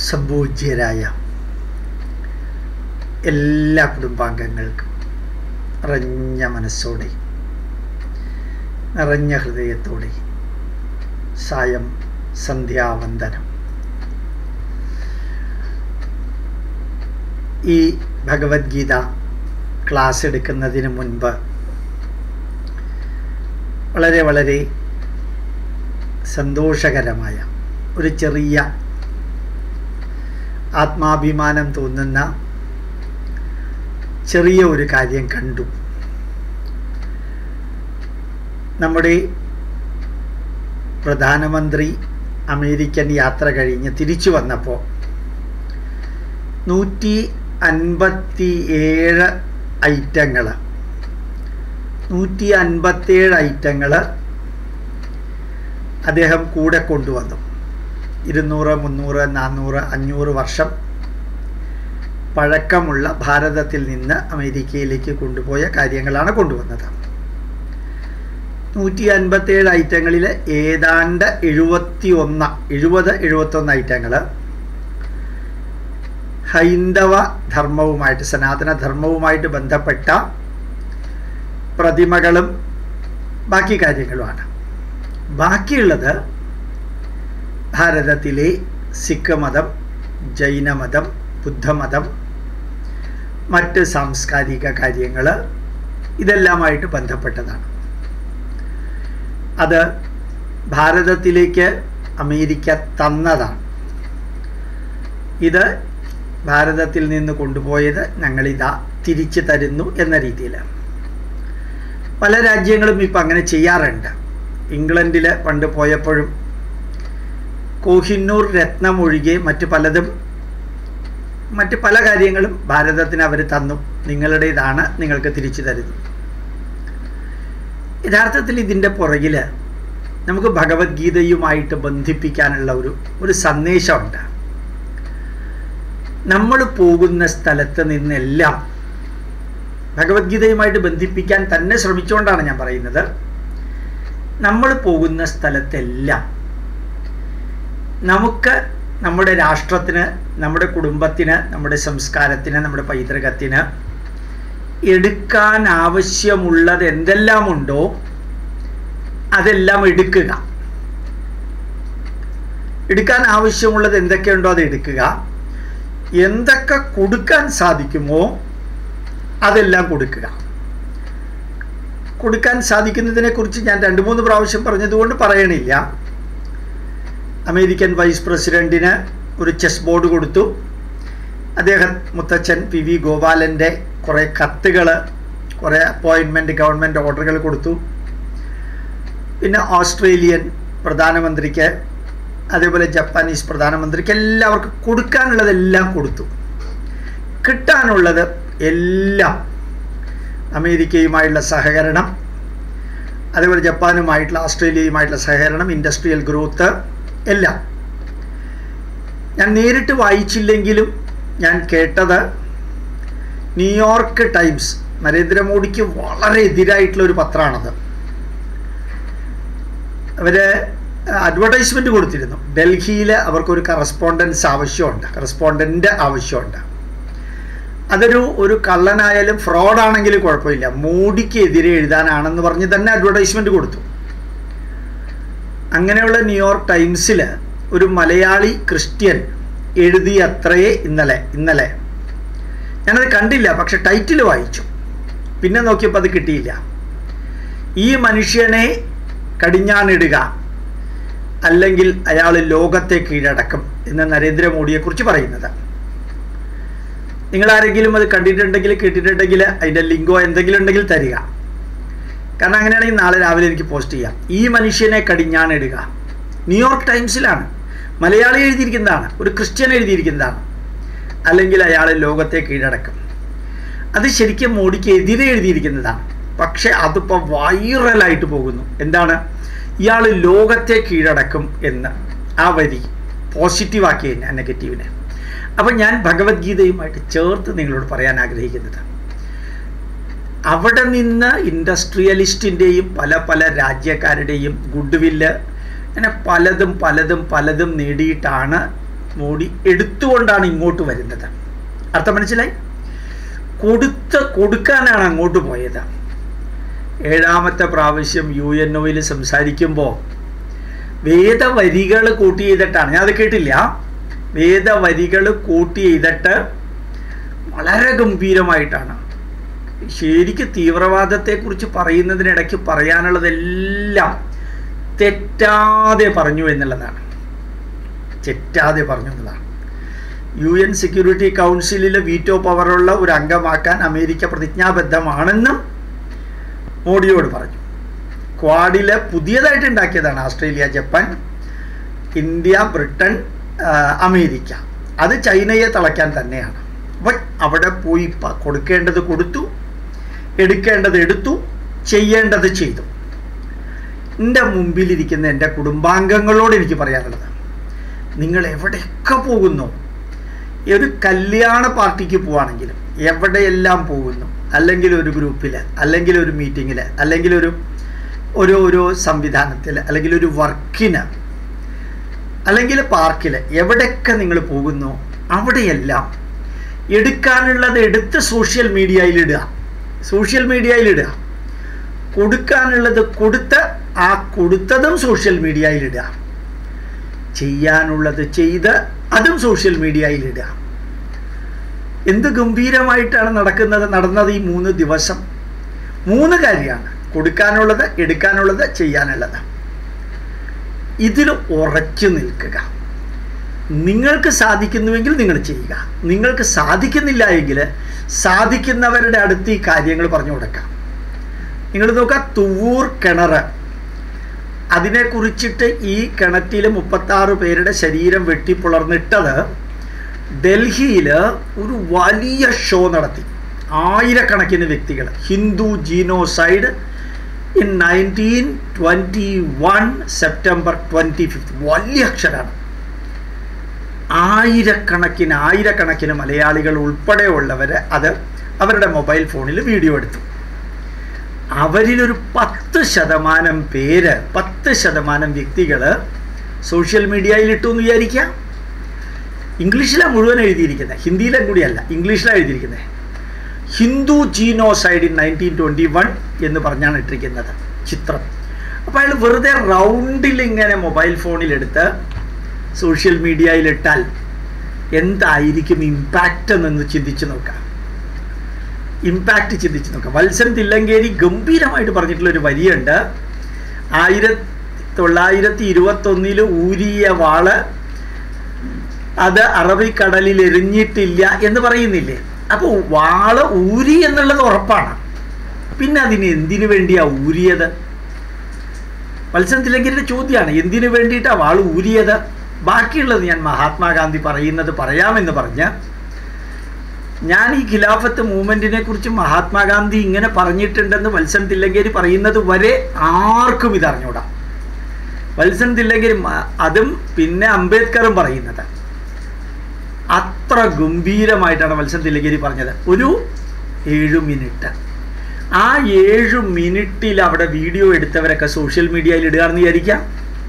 സംപൂജ്യരായ എല്ലാ കുടുംബാംഗങ്ങൾക്കും നിറഞ്ഞ മനസ്സോടെ നിറഞ്ഞ ഹൃദയത്തോടെ സായം സന്ധ്യാവന്ദനം ഈ ഭഗവത്ഗീത ക്ലാസ് എടുക്കുന്നതിന് മുൻപ് വളരെ വളരെ സന്തോഷകരമായ ഒരു ചെറിയ ആത്മാഭിമാനം തോന്നുന്ന ചെറിയ ഒരു കാര്യം കണ്ടു നമ്മുടെ പ്രധാനമന്ത്രി അമേരിക്കൻ യാത്ര കഴിഞ്ഞ് തിരിച്ചു വന്നപ്പോൾ നൂറ്റി അൻപത്തി ഏഴ് ഐറ്റങ്ങൾ നൂറ്റി അൻപത്തേഴ് ഐറ്റങ്ങൾ അദ്ദേഹം കൂടെ കൊണ്ടുവന്നു ഇരുന്നൂറ് മുന്നൂറ് നാന്നൂറ് അഞ്ഞൂറ് വർഷം പഴക്കമുള്ള ഭാരതത്തിൽ നിന്ന് അമേരിക്കയിലേക്ക് കൊണ്ടുപോയ കാര്യങ്ങളാണ് കൊണ്ടുവന്നത് നൂറ്റി അൻപത്തേഴ് ഐറ്റങ്ങളിൽ ഏതാണ്ട് എഴുപത്തി ഒന്ന് എഴുപത് എഴുപത്തൊന്ന് ഐറ്റങ്ങൾ ഹൈന്ദവ ധർമ്മവുമായിട്ട് സനാതന ധർമ്മവുമായിട്ട് ബന്ധപ്പെട്ട പ്രതിമകളും ബാക്കി കാര്യങ്ങളുമാണ് ബാക്കിയുള്ളത് ഭാരതത്തിലെ സിഖ് മതം ജൈനമതം ബുദ്ധമതം മറ്റ് സാംസ്കാരിക കാര്യങ്ങൾ ഇതെല്ലാമായിട്ട് ബന്ധപ്പെട്ടതാണ് അത് ഭാരതത്തിലേക്ക് അമേരിക്ക തന്നതാണ് ഇത് ഭാരതത്തിൽ നിന്ന് കൊണ്ടുപോയത് ഞങ്ങളിതാ തിരിച്ചു തരുന്നു എന്ന രീതിയിലാണ് പല രാജ്യങ്ങളും ഇപ്പം അങ്ങനെ ചെയ്യാറുണ്ട് ഇംഗ്ലണ്ടിൽ പണ്ട് പോയപ്പോഴും കോഹിന്നൂർ രത്നം ഒഴികെ മറ്റ് പലതും മറ്റ് പല കാര്യങ്ങളും ഭാരതത്തിന് അവർ തന്നു നിങ്ങളുടേതാണ് നിങ്ങൾക്ക് തിരിച്ചു തരുന്നു യഥാർത്ഥത്തിൽ ഇതിൻ്റെ പുറകിൽ നമുക്ക് ഭഗവത്ഗീതയുമായിട്ട് ബന്ധിപ്പിക്കാനുള്ള ഒരു ഒരു സന്ദേശമുണ്ട് നമ്മൾ പോകുന്ന സ്ഥലത്ത് നിന്നെല്ലാം ഭഗവത്ഗീതയുമായിട്ട് ബന്ധിപ്പിക്കാൻ തന്നെ ശ്രമിച്ചുകൊണ്ടാണ് ഞാൻ പറയുന്നത് നമ്മൾ പോകുന്ന സ്ഥലത്തെല്ലാം നമുക്ക് നമ്മുടെ രാഷ്ട്രത്തിന് നമ്മുടെ കുടുംബത്തിന് നമ്മുടെ സംസ്കാരത്തിന് നമ്മുടെ പൈതൃകത്തിന് എടുക്കാൻ ആവശ്യമുള്ളത് എന്തെല്ലാം ഉണ്ടോ അതെല്ലാം എടുക്കുക എടുക്കാൻ ആവശ്യമുള്ളത് എന്തൊക്കെയുണ്ടോ അത് എടുക്കുക എന്തൊക്കെ കൊടുക്കാൻ സാധിക്കുമോ അതെല്ലാം കൊടുക്കുക കൊടുക്കാൻ സാധിക്കുന്നതിനെ കുറിച്ച് ഞാൻ രണ്ട് മൂന്ന് പ്രാവശ്യം പറഞ്ഞതുകൊണ്ട് പറയണില്ല അമേരിക്കൻ വൈസ് പ്രസിഡന്റിന് ഒരു ചെസ് ബോർഡ് കൊടുത്തു അദ്ദേഹം മുത്തച്ഛൻ പി വി ഗോപാലൻ്റെ കുറേ കത്തുകൾ കുറേ അപ്പോയിൻമെൻറ്റ് ഗവൺമെൻറ് ഓർഡറുകൾ കൊടുത്തു പിന്നെ ഓസ്ട്രേലിയൻ പ്രധാനമന്ത്രിക്ക് അതേപോലെ ജപ്പാനീസ് പ്രധാനമന്ത്രിക്ക് എല്ലാവർക്കും കൊടുക്കാനുള്ളതെല്ലാം കൊടുത്തു കിട്ടാനുള്ളത് എല്ലാം അമേരിക്കയുമായുള്ള സഹകരണം അതേപോലെ ജപ്പാനുമായിട്ടുള്ള ഓസ്ട്രേലിയയുമായിട്ടുള്ള സഹകരണം ഇൻഡസ്ട്രിയൽ ഗ്രോത്ത് എല്ലാം ഞാൻ നേരിട്ട് വായിച്ചില്ലെങ്കിലും ഞാൻ കേട്ടത് ന്യൂയോർക്ക് ടൈംസ് നരേന്ദ്രമോദിക്ക് വളരെ എതിരായിട്ടുള്ള ഒരു പത്രമാണത് അവർ അഡ്വർടൈസ്മെൻറ്റ് കൊടുത്തിരുന്നു ഡൽഹിയിൽ അവർക്കൊരു കറസ്പോണ്ടൻസ് ആവശ്യമുണ്ട് കറസ്പോണ്ടൻ്റ് ആവശ്യമുണ്ട് അതൊരു ഒരു കള്ളനായാലും ഫ്രോഡാണെങ്കിലും കുഴപ്പമില്ല മോഡിക്ക് എതിരെ എഴുതാനാണെന്ന് പറഞ്ഞ് തന്നെ അഡ്വർടൈസ്മെൻറ്റ് കൊടുത്തു അങ്ങനെയുള്ള ന്യൂയോർക്ക് ടൈംസിൽ ഒരു മലയാളി ക്രിസ്ത്യൻ എഴുതിയത്രയേ ഇന്നലെ ഇന്നലെ ഞാനത് കണ്ടില്ല പക്ഷെ ടൈറ്റിൽ വായിച്ചു പിന്നെ നോക്കിയപ്പോൾ അത് കിട്ടിയില്ല ഈ മനുഷ്യനെ കടിഞ്ഞാണിടുക അല്ലെങ്കിൽ അയാൾ ലോകത്തെ കീഴടക്കും എന്ന് നരേന്ദ്രമോദിയെക്കുറിച്ച് പറയുന്നത് നിങ്ങൾ ആരെങ്കിലും അത് കണ്ടിട്ടുണ്ടെങ്കിൽ കേട്ടിട്ടുണ്ടെങ്കിൽ അതിൻ്റെ ലിങ്കോ എന്തെങ്കിലും ഉണ്ടെങ്കിൽ തരിക കാരണം അങ്ങനെയാണെങ്കിൽ നാളെ രാവിലെ എനിക്ക് പോസ്റ്റ് ചെയ്യാം ഈ മനുഷ്യനെ കടിഞ്ഞാണിടുക ന്യൂയോർക്ക് ടൈംസിലാണ് മലയാളി എഴുതിയിരിക്കുന്നതാണ് ഒരു ക്രിസ്ത്യൻ എഴുതിയിരിക്കുന്നതാണ് അല്ലെങ്കിൽ അയാൾ ലോകത്തെ കീഴടക്കും അത് ശരിക്കും മോഡിക്ക് എതിരെ എഴുതിയിരിക്കുന്നതാണ് പക്ഷെ അതിപ്പോൾ വൈറലായിട്ട് പോകുന്നു എന്താണ് ഇയാൾ ലോകത്തെ കീഴടക്കും എന്ന് ആ വരി പോസിറ്റീവാക്കി തന്നെ നെഗറ്റീവിനെ അപ്പം ഞാൻ ഭഗവത്ഗീതയുമായിട്ട് ചേർത്ത് നിങ്ങളോട് പറയാൻ ആഗ്രഹിക്കുന്നത് അവിടെ നിന്ന് ഇൻഡസ്ട്രിയലിസ്റ്റിൻ്റെയും പല പല രാജ്യക്കാരുടെയും ഗുഡ് വില്ല് അങ്ങനെ പലതും പലതും പലതും നേടിയിട്ടാണ് മോഡി എടുത്തുകൊണ്ടാണ് ഇങ്ങോട്ട് വരുന്നത് അർത്ഥം മനസ്സിലായി കൊടുത്ത് കൊടുക്കാനാണ് അങ്ങോട്ട് പോയത് ഏഴാമത്തെ പ്രാവശ്യം യു എൻ ഒയിൽ സംസാരിക്കുമ്പോൾ വേദവരികൾ കൂട്ടി ചെയ്തിട്ടാണ് ഞാൻ അത് കേട്ടില്ല വേദവരികൾ കൂട്ടി ചെയ്തിട്ട് വളരെ ഗംഭീരമായിട്ടാണ് ശരിക്ക് തീവ്രവാദത്തെക്കുറിച്ച് പറയുന്നതിനിടയ്ക്ക് പറയാനുള്ളതെല്ലാം തെറ്റാതെ പറഞ്ഞു എന്നുള്ളതാണ് തെറ്റാതെ പറഞ്ഞു എന്നുള്ളതാണ് യു എൻ സെക്യൂരിറ്റി കൗൺസിലിലെ വീറ്റോ പവറുള്ള ഒരു അംഗമാക്കാൻ അമേരിക്ക പ്രതിജ്ഞാബദ്ധമാണെന്നും മോഡിയോട് പറഞ്ഞു ക്വാഡിലെ പുതിയതായിട്ട് ഉണ്ടാക്കിയതാണ് ഓസ്ട്രേലിയ ജപ്പാൻ ഇന്ത്യ ബ്രിട്ടൻ ആ, അമേരിക്ക അത് ചൈനയെ തളയ്ക്കാൻ തന്നെയാണ് അപ്പം അവിടെ പോയി പ- കൊടുക്കേണ്ടത് കൊടുത്തു എടുക്കേണ്ടത് എടുത്തു ചെയ്യേണ്ടത് ചെയ്തു എൻ്റെ മുമ്പിലിരിക്കുന്ന എൻ്റെ കുടുംബാംഗങ്ങളോട് എനിക്ക് പറയാനുള്ളത് നിങ്ങൾ എവിടെയൊക്കെ പോകുന്നു ഒരു കല്യാണ പാർട്ടിക്ക് പോവാണെങ്കിലും എവിടെയെല്ലാം പോകുന്നു അല്ലെങ്കിൽ ഒരു ഗ്രൂപ്പിൽ അല്ലെങ്കിൽ ഒരു മീറ്റിങ്ങിൽ അല്ലെങ്കിൽ ഒരു ഒരു ഒരു സംവിധാനത്തിൽ അല്ലെങ്കിൽ ഒരു വർക്കിന് അല്ലെങ്കിൽ പാർക്കിൽ എവിടെയൊക്കെ നിങ്ങൾ പോകുന്നു അവിടെയെല്ലാം എടുക്കാനുള്ളത് എടുത്ത് സോഷ്യൽ മീഡിയയിൽ ഇടുക സോഷ്യൽ മീഡിയയിൽ ഇടുക കൊടുക്കാനുള്ളത് കൊടുത്ത് ആ കൊടുത്തതും സോഷ്യൽ മീഡിയയിൽ ഇടുക ചെയ്യാനുള്ളത് ചെയ്ത് അതും സോഷ്യൽ മീഡിയയിൽ ഇടുക എന്ത് ഗംഭീരമായിട്ടാണ് നടക്കുന്നത് നടന്നത് ഈ മൂന്ന് ദിവസം മൂന്ന് കാര്യമാണ് കൊടുക്കാനുള്ളത് എടുക്കാനുള്ളത് ചെയ്യാനുള്ളത് ഇതിൽ ഉറച്ചു നിൽക്കുക നിങ്ങൾക്ക് സാധിക്കുന്നുവെങ്കിൽ നിങ്ങൾ ചെയ്യുക നിങ്ങൾക്ക് സാധിക്കുന്നില്ല എങ്കിൽ സാധിക്കുന്നവരുടെ അടുത്ത് ഈ കാര്യങ്ങൾ പറഞ്ഞു കൊടുക്കാം നിങ്ങൾ നോക്കുക തുവൂർ കിണർ അതിനെക്കുറിച്ചിട്ട് ഈ കിണറ്റിൽ മുപ്പത്താറ് പേരുടെ ശരീരം വെട്ടിപ്പുളർന്നിട്ടത് ഡൽഹിയിൽ ഒരു വലിയ ഷോ നടത്തി ആയിരക്കണക്കിന് വ്യക്തികൾ Hindu genocide in nineteen twenty one September twenty fifth വലിയ അക്ഷരമാണ് ആയിരക്കണക്കിന് ആയിരക്കണക്കിന് മലയാളികൾ ഉൾപ്പെടെയുള്ളവർ അത് അവരുടെ മൊബൈൽ ഫോണിൽ വീഡിയോ എടുത്തു അവരിലൊരു പത്ത് ശതമാനം പേര് പത്ത് ശതമാനം വ്യക്തികൾ സോഷ്യൽ മീഡിയയിൽ ഇട്ടു എന്ന് വിചാരിക്കാം ഇംഗ്ലീഷിലാണ് മുഴുവൻ എഴുതിയിരിക്കുന്നത് ഹിന്ദിയിലും കൂടിയല്ല ഇംഗ്ലീഷിലാണ് എഴുതിയിരിക്കുന്നത് Hindu genocide in nineteen twenty one എന്ന് പറഞ്ഞാണ് ഇട്ടിരിക്കുന്നത് ചിത്രം അപ്പോൾ അയാൾ വെറുതെ റൗണ്ടിൽ ഇങ്ങനെ മൊബൈൽ ഫോണിലെടുത്ത് സോഷ്യൽ മീഡിയയിലിട്ടാൽ എന്തായിരിക്കും ഇമ്പാക്റ്റ് എന്നൊന്ന് ചിന്തിച്ച് നോക്കാം ഇമ്പാക്റ്റ് ചിന്തിച്ച് നോക്കാം വത്സൻ തില്ലങ്കേരി ഗംഭീരമായിട്ട് പറഞ്ഞിട്ടുള്ള ഒരു വരിയുണ്ട് ആയിരത്തി തൊള്ളായിരത്തി ഇരുപത്തൊന്നിൽ ഊരിയ വാള് അത് അറബിക്കടലിൽ എറിഞ്ഞിട്ടില്ല എന്ന് പറയുന്നില്ലേ അപ്പോൾ വാള് ഊരി എന്നുള്ളത് ഉറപ്പാണ് പിന്നെ അതിന് എന്തിനു വേണ്ടിയാ ഊരിയത് വത്സൻ തിലങ്കരിയുടെ ചോദ്യമാണ് എന്തിനു വേണ്ടിയിട്ടാണ് വാൾ ഊരിയത് ബാക്കിയുള്ളത് ഞാൻ മഹാത്മാഗാന്ധി പറയുന്നത് പറയാമെന്ന് പറഞ്ഞ് ഞാൻ ഈ ഖിലാഫത്ത് മൂവ്മെന്റിനെ കുറിച്ച് മഹാത്മാഗാന്ധി ഇങ്ങനെ പറഞ്ഞിട്ടുണ്ടെന്ന് വത്സൻ തില്ലങ്കേരി പറയുന്നത് വരെ ആർക്കും ഇത് അറിഞ്ഞൂടാ വത്സൻ തില്ലങ്കേരി മ- അതും പിന്നെ അംബേദ്കറും പറയുന്നത് അത്ര ഗംഭീരമായിട്ടാണ് വത്സൻ തില്ലങ്കേരി പറഞ്ഞത് ഒരു ഏഴു മിനിറ്റ് ആ ഏഴു മിനിറ്റിൽ അവിടെ വീഡിയോ എടുത്തവരൊക്കെ സോഷ്യൽ മീഡിയയിൽ ഇടുകയാണെന്ന് വിചാരിക്കാം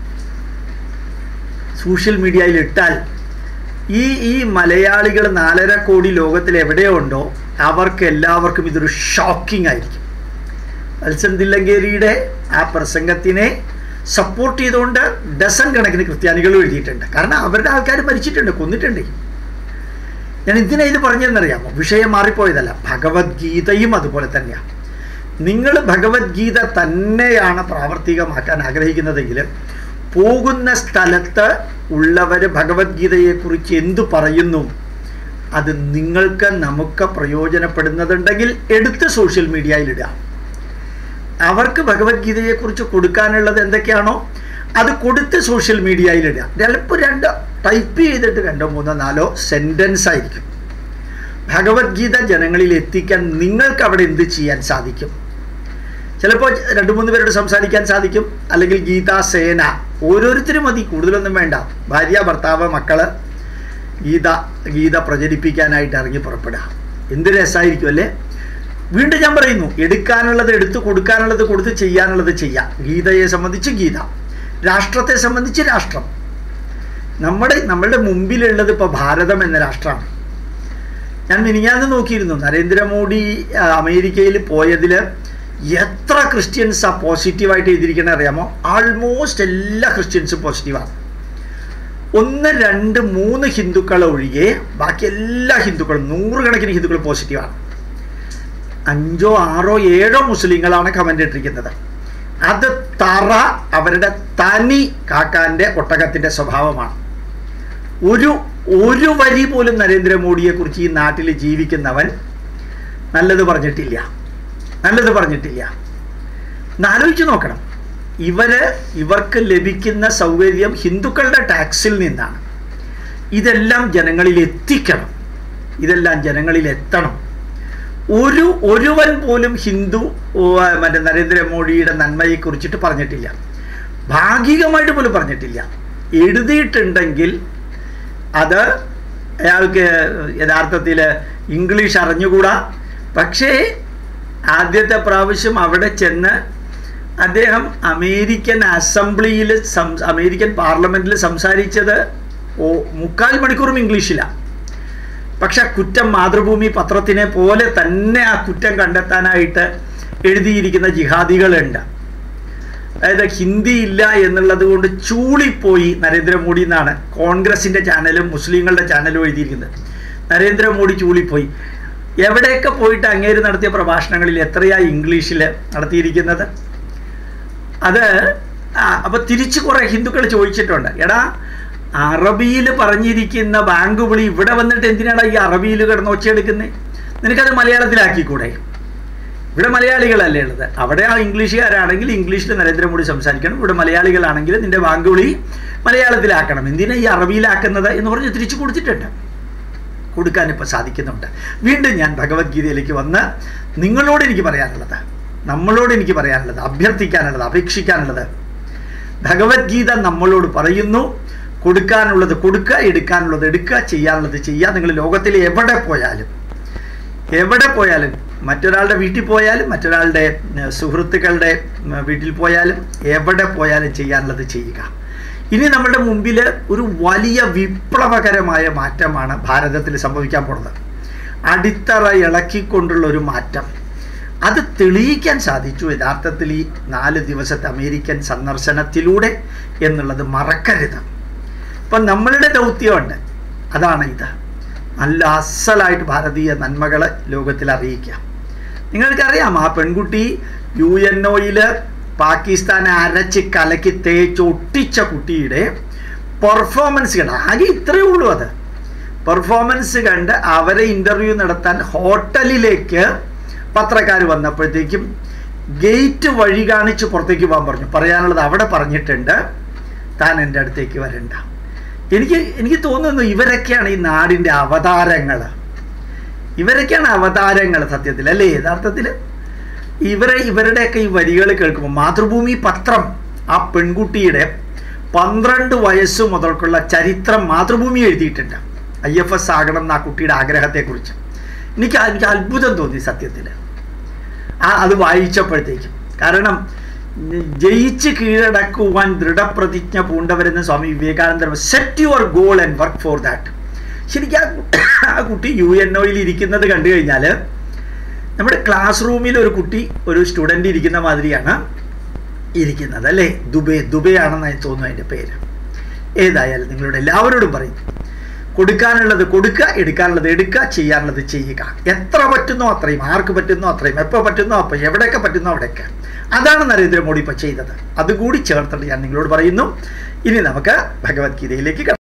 സോഷ്യൽ മീഡിയയിൽ ഇട്ടാൽ ഈ ഈ മലയാളികൾ നാലര കോടി ലോകത്തിൽ എവിടെയോ ഉണ്ടോ അവർക്ക് എല്ലാവർക്കും ഇതൊരു ഷോക്കിംഗ് ആയിരിക്കും വത്സൻ തില്ലങ്കേരിയുടെ ആ പ്രസംഗത്തിനെ സപ്പോർട്ട് ചെയ്തുകൊണ്ട് ഡസൻ കണക്കിന് ക്രിസ്ത്യാനികളും എഴുതിയിട്ടുണ്ട് കാരണം അവരുടെ ആൾക്കാർ മരിച്ചിട്ടുണ്ട് കൊന്നിട്ടുണ്ട് ഞാൻ എന്തിനാ ഇത് പറഞ്ഞതെന്നറിയാമോ വിഷയം മാറിപ്പോയതല്ല ഭഗവത്ഗീതയും അതുപോലെ തന്നെയാണ് നിങ്ങൾ ഭഗവത്ഗീത തന്നെയാണ് പ്രാവർത്തികമാക്കാൻ ആഗ്രഹിക്കുന്നതെങ്കിൽ പോകുന്ന സ്ഥലത്ത് ഉള്ളവർ ഭഗവത്ഗീതയെക്കുറിച്ച് എന്തു പറയുന്നു അത് നിങ്ങൾക്ക് നമുക്ക് പ്രയോജനപ്പെടുന്നതുണ്ടെങ്കിൽ എടുത്ത് സോഷ്യൽ മീഡിയയിൽ ഇടുക അവർക്ക് ഭഗവത്ഗീതയെക്കുറിച്ച് കൊടുക്കാനുള്ളത് എന്തൊക്കെയാണോ അത് കൊടുത്ത് സോഷ്യൽ മീഡിയയിൽ ഇടുക ചിലപ്പോൾ രണ്ട് ടൈപ്പ് ചെയ്തിട്ട് രണ്ടോ മൂന്നോ നാലോ സെൻറ്റൻസ് ആയിരിക്കും ഭഗവത്ഗീത ജനങ്ങളിൽ എത്തിക്കാൻ നിങ്ങൾക്ക് അവിടെ എന്ത് ചെയ്യാൻ സാധിക്കും ചിലപ്പോൾ രണ്ട് മൂന്ന് പേരോട് സംസാരിക്കാൻ സാധിക്കും അല്ലെങ്കിൽ ഗീതാ സേന ഓരോരുത്തരും മതി കൂടുതലൊന്നും വേണ്ട ഭാര്യ ഭർത്താവ് മക്കള് ഗീത ഗീത പ്രചരിപ്പിക്കാനായിട്ട് ഇറങ്ങി പുറപ്പെടുക എന്ത് രസമായിരിക്കും അല്ലേ വീണ്ടും ഞാൻ പറയുന്നു എടുക്കാനുള്ളത് എടുത്ത് കൊടുക്കാനുള്ളത് കൊടുത്ത് ചെയ്യാനുള്ളത് ചെയ്യാം ഗീതയെ സംബന്ധിച്ച് ഗീത രാഷ്ട്രത്തെ സംബന്ധിച്ച് രാഷ്ട്രം നമ്മുടെ നമ്മളുടെ മുമ്പിലുള്ളത് ഇപ്പോൾ ഭാരതം എന്ന രാഷ്ട്രമാണ് ഞാൻ മിനിഞ്ഞാന്ന് നോക്കിയിരുന്നു നരേന്ദ്രമോദി ആ, അമേരിക്കയിൽ പോയതിൽ എത്ര ക്രിസ്ത്യൻസാ പോസിറ്റീവായിട്ട് എഴുതിയിരിക്കണേ അറിയാമോ ആൾമോസ്റ്റ് എല്ലാ ക്രിസ്ത്യൻസും പോസിറ്റീവാണ് ഒന്ന് രണ്ട് മൂന്ന് ഹിന്ദുക്കൾ ഒഴികെ ബാക്കി എല്ലാ ഹിന്ദുക്കളും നൂറുകണക്കിന് ഹിന്ദുക്കൾ പോസിറ്റീവാണ് അഞ്ചോ ആറോ ഏഴോ മുസ്ലിങ്ങളാണ് കമൻ്റ് ഇട്ടിരിക്കുന്നത് അത് തറ അവരുടെ തനി കാക്കാൻ്റെ ഒട്ടകത്തിൻ്റെ സ്വഭാവമാണ് ഒരു ഒരു വരി പോലും നരേന്ദ്രമോദിയെ കുറിച്ച് ഈ നാട്ടിൽ ജീവിക്കുന്നവൻ നല്ലത് പറഞ്ഞിട്ടില്ല നല്ലത് പറഞ്ഞിട്ടില്ല എന്നാലോചിച്ച് നോക്കണം ഇവര് ഇവർക്ക് ലഭിക്കുന്ന സൗകര്യം ഹിന്ദുക്കളുടെ ടാക്സിൽ നിന്നാണ് ഇതെല്ലാം ജനങ്ങളിൽ എത്തിക്കണം ഇതെല്ലാം ജനങ്ങളിൽ എത്തണം ഒരു ഒരുവൻ പോലും ഹിന്ദു ഓ, മറ്റേ നരേന്ദ്രമോദിയുടെ നന്മയെ കുറിച്ചിട്ട് പറഞ്ഞിട്ടില്ല ഭാഗികമായിട്ട് പോലും പറഞ്ഞിട്ടില്ല എഴുതിയിട്ടുണ്ടെങ്കിൽ അത് അയാൾക്ക് യഥാർത്ഥത്തിൽ ഇംഗ്ലീഷ് അറിഞ്ഞുകൂടാ പക്ഷേ ആദ്യത്തെ പ്രാവശ്യം അവിടെ ചെന്ന് അദ്ദേഹം അമേരിക്കൻ അസംബ്ലിയിൽ സം അമേരിക്കൻ പാർലമെൻറ്റിൽ സംസാരിച്ചത് ഓ മുക്കാൽ മണിക്കൂറും ഇംഗ്ലീഷിലാണ് പക്ഷെ ആ കുറ്റം മാതൃഭൂമി പത്രത്തിനെ പോലെ തന്നെ ആ കുറ്റം കണ്ടെത്താനായിട്ട് എഴുതിയിരിക്കുന്ന ജിഹാദികളുണ്ട് അതായത് ഹിന്ദി ഇല്ല എന്നുള്ളത് കൊണ്ട് ചൂളിപ്പോയി നരേന്ദ്രമോദി എന്നാണ് കോൺഗ്രസിൻ്റെ ചാനലും മുസ്ലിങ്ങളുടെ ചാനലും എഴുതിയിരിക്കുന്നത് നരേന്ദ്രമോദി ചൂളിപ്പോയി എവിടെയൊക്കെ പോയിട്ട് അങ്ങേര് നടത്തിയ പ്രഭാഷണങ്ങളിൽ എത്രയാ ഇംഗ്ലീഷിൽ നടത്തിയിരിക്കുന്നത് അത് അപ്പോൾ തിരിച്ച് കുറേ ഹിന്ദുക്കൾ ചോദിച്ചിട്ടുണ്ട് എടാ അറബിയിൽ പറഞ്ഞിരിക്കുന്ന ബാങ്ക് വിളി ഇവിടെ വന്നിട്ട് എന്തിനാടാ ഈ അറബിയിൽ കിടന്ന് ഒച്ചയെടുക്കുന്നത് നിനക്കത് മലയാളത്തിലാക്കിക്കൂടെ ഇവിടെ മലയാളികളല്ലേ ഉള്ളത് അവിടെ ആ ഇംഗ്ലീഷുകാരാണെങ്കിൽ ഇംഗ്ലീഷിൽ നരേന്ദ്രമോദി സംസാരിക്കണം ഇവിടെ മലയാളികളാണെങ്കിൽ നിന്റെ ബാങ്ക് വിളി മലയാളത്തിലാക്കണം എന്തിനാ ഈ അറബിയിലാക്കുന്നത് എന്ന് പറഞ്ഞ് തിരിച്ചു കൊടുത്തിട്ടുണ്ട് കൊടുക്കാൻ ഇപ്പോൾ സാധിക്കുന്നുണ്ട് വീണ്ടും ഞാൻ ഭഗവത്ഗീതയിലേക്ക് വന്ന് നിങ്ങളോട് എനിക്ക് പറയാനുള്ളത് നമ്മളോട് എനിക്ക് പറയാനുള്ളത് അഭ്യർത്ഥിക്കാനുള്ളത് അപേക്ഷിക്കാനുള്ളത് ഭഗവത്ഗീത നമ്മളോട് പറയുന്നു കൊടുക്കാനുള്ളത് കൊടുക്കുക എടുക്കാനുള്ളത് എടുക്കുക ചെയ്യാനുള്ളത് ചെയ്യുക നിങ്ങൾ ലോകത്തിൽ എവിടെ പോയാലും എവിടെ പോയാലും മറ്റൊരാളുടെ വീട്ടിൽ പോയാലും മറ്റൊരാളുടെ ഏർ, സുഹൃത്തുക്കളുടെ ഉം, വീട്ടിൽ പോയാലും എവിടെ പോയാലും ചെയ്യാനുള്ളത് ചെയ്യുക ഇനി നമ്മുടെ മുമ്പിൽ ഒരു വലിയ വിപ്ലവകരമായ മാറ്റമാണ് ഭാരതത്തിൽ സംഭവിക്കാൻ പോകുന്നത് അടിത്തറ ഇളക്കിക്കൊണ്ടുള്ള ഒരു മാറ്റം അത് തെളിയിക്കാൻ സാധിച്ചു യഥാർത്ഥത്തിൽ ഈ നാല് ദിവസത്തെ അമേരിക്കൻ സന്ദർശനത്തിലൂടെ എന്നുള്ളത് മറക്കരുത് അപ്പം നമ്മളുടെ ദൗത്യമുണ്ട് അതാണ് ഇത് നല്ല അസലായിട്ട് ഭാരതീയ നന്മകൾ ലോകത്തിൽ അറിയിക്കുക നിങ്ങൾക്കറിയാം ആ പെൺകുട്ടി യു എൻ ഒയിൽ പാകിസ്ഥാനെ അരച്ച് കലക്കി തേച്ച് ഒട്ടിച്ച കുട്ടിയുടെ പെർഫോമൻസ് കണ്ട് ആകെ ഇത്രയേ ഉള്ളൂ അത് പെർഫോമൻസ് കണ്ട് അവരെ ഇൻ്റർവ്യൂ നടത്താൻ ഹോട്ടലിലേക്ക് പത്രക്കാർ വന്നപ്പോഴത്തേക്കും ഗേറ്റ് വഴി കാണിച്ച് പുറത്തേക്ക് പോകാൻ പറഞ്ഞു പറയാനുള്ളത് അവിടെ പറഞ്ഞിട്ടുണ്ട് താൻ എൻ്റെ അടുത്തേക്ക് വരണ്ട എനിക്ക് എനിക്ക് തോന്നുന്നു ഇവരൊക്കെയാണ് ഈ നാടിൻ്റെ അവതാരങ്ങൾ ഇവരൊക്കെയാണ് അവതാരങ്ങൾ സത്യത്തിൽ അല്ലേ യഥാർത്ഥത്തിൽ ഇവരെ ഇവരുടെയൊക്കെ ഈ വരികൾ കേൾക്കുമ്പോൾ മാതൃഭൂമി പത്രം ആ പെൺകുട്ടിയുടെ പന്ത്രണ്ട് വയസ്സ് മുതൽക്കുള്ള ചരിത്രം മാതൃഭൂമി എഴുതിയിട്ടുണ്ട് ഐ എഫ് എസ് ആകണം എന്ന ആ കുട്ടിയുടെ ആഗ്രഹത്തെക്കുറിച്ച് എനിക്ക് എനിക്ക് അത്ഭുതം തോന്നി സത്യത്തിൽ ആ അത് വായിച്ചപ്പോഴത്തേക്കും കാരണം ജയിച്ച് കീഴടക്കുവാൻ ദൃഢപ്രതിജ്ഞ പൂണ്ടവരെന്ന് Swami Vivekanandar set your goal and work for that ശരിക്കും ആ കു- ആ കുട്ടി യു എൻ ഒയിൽ ഇരിക്കുന്നത് കണ്ടു കഴിഞ്ഞാൽ നമ്മുടെ ക്ലാസ് റൂമിൽ ഒരു കുട്ടി ഒരു സ്റ്റുഡൻ്റ് ഇരിക്കുന്ന മാതിരിയാണ് ഇരിക്കുന്നത് അല്ലേ ദുബൈ ദുബൈ ആണെന്ന് എനിക്ക് തോന്നുന്നു അതിൻ്റെ പേര് ഏതായാലും നിങ്ങളോട് എല്ലാവരോടും പറയും കൊടുക്കാനുള്ളത് കൊടുക്കുക എടുക്കാനുള്ളത് എടുക്കുക ചെയ്യാനുള്ളത് ചെയ്യുക എത്ര പറ്റുന്നോ അത്രയും ആർക്ക് പറ്റുന്നോ അത്രയും എപ്പോൾ പറ്റുന്നോ അപ്പോൾ എവിടെയൊക്കെ പറ്റുന്നോ അവിടെയൊക്കെ അതാണ് നരേന്ദ്രമോദി ഇപ്പോൾ ചെയ്തത് അതുകൂടി ചേർത്തിട്ട് ഞാൻ നിങ്ങളോട് പറയുന്നു ഇനി നമുക്ക് ഭഗവത്ഗീതയിലേക്ക് കടക്കാം